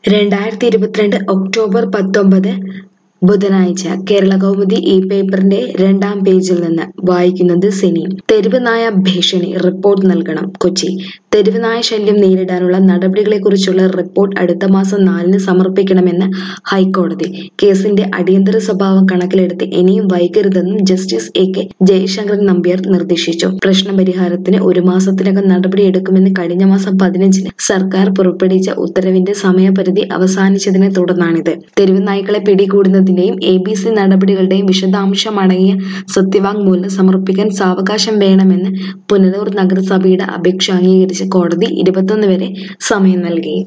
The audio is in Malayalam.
രണ്ടായിരത്തി ഇരുപത്തിരണ്ട് ഒക്ടോബർ പത്തൊമ്പത് ബുധനാഴ്ച കേരള കൗമുദി ഈ പേപ്പറിന്റെ രണ്ടാം പേജിൽ നിന്ന് വായിക്കുന്നത് സിനി തെരുവ് നായ ഭീഷണി റിപ്പോർട്ട് നൽകണം കൊച്ചി തെരുവ് നായ ശല്യം നേരിടാനുള്ള നടപടികളെക്കുറിച്ചുള്ള റിപ്പോർട്ട് അടുത്ത മാസം നാലിന് സമർപ്പിക്കണമെന്ന് ഹൈക്കോടതി കേസിന്റെ അടിയന്തര സ്വഭാവം കണക്കിലെടുത്ത് ഇനിയും വൈകരുതെന്നും justice A K Jayasankaran Nambiar നിർദ്ദേശിച്ചു പ്രശ്നപരിഹാരത്തിന് ഒരു മാസത്തിനകം നടപടിയെടുക്കുമെന്ന് കഴിഞ്ഞ മാസം പതിനഞ്ചിന് സർക്കാർ പുറപ്പെടുവിച്ച ഉത്തരവിന്റെ സമയപരിധി അവസാനിച്ചതിനെ തുടർന്നാണിത് തെരുവ് നായ്ക്കളെ പിടികൂടുന്നതിന്റെയും എ ബി സി നടപടികളുടെയും വിശദാംശമടങ്ങിയ സത്യവാങ്മൂലം സമർപ്പിക്കാൻ സാവകാശം വേണമെന്ന് പുനലൂർ നഗരസഭയുടെ അപേക്ഷ അംഗീകരിച്ച് കോടതി ഇരുപത്തൊന്ന് വരെ സമയം നൽകി